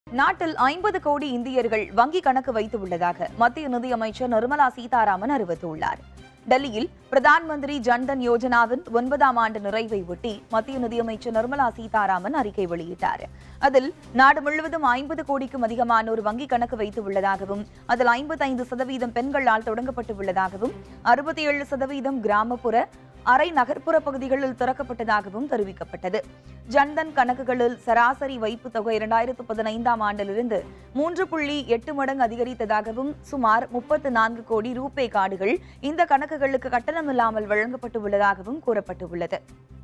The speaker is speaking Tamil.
நாட்டில் ஐம்பது கோடி இந்தியர்கள் வங்கி கணக்கு வைத்துள்ளதாக மத்திய நிதியமைச்சர் நிர்மலா சீதாராமன் அறிவித்துள்ளார் டெல்லியில் பிரதான் மந்திரி ஜன்தன் யோஜனாவின் ஒன்பதாம் ஆண்டு நிறைவை ஒட்டி மத்திய நிதியமைச்சர் நிர்மலா சீதாராமன் அறிக்கை வெளியிட்டார் அதில் நாடு முழுவதும் ஐம்பது கோடிக்கும் அதிகமானோர் வங்கி கணக்கு வைத்து உள்ளதாகவும் அதில் ஐம்பத்தைந்து சதவீதம் பெண்களால் தொடங்கப்பட்டு உள்ளதாகவும் அறுபத்தி ஏழு சதவீதம் கிராமப்புற அரை நகர்ப்புற பகுதிகளில் திறக்கப்பட்டதாகவும் தெரிவிக்கப்பட்டது ஜன்தன் கணக்குகளில் சராசரி வைப்பு தொகை இரண்டாயிரத்து பதினைந்தாம் ஆண்டிலிருந்து மூன்று புள்ளி எட்டு மடங்கு அதிகரித்ததாகவும் சுமார் முப்பத்து நான்கு கோடி ரூபே கார்டுகள் இந்த கணக்குகளுக்கு கட்டணமில்லாமல் வழங்கப்பட்டு உள்ளதாகவும் கூறப்பட்டுள்ளது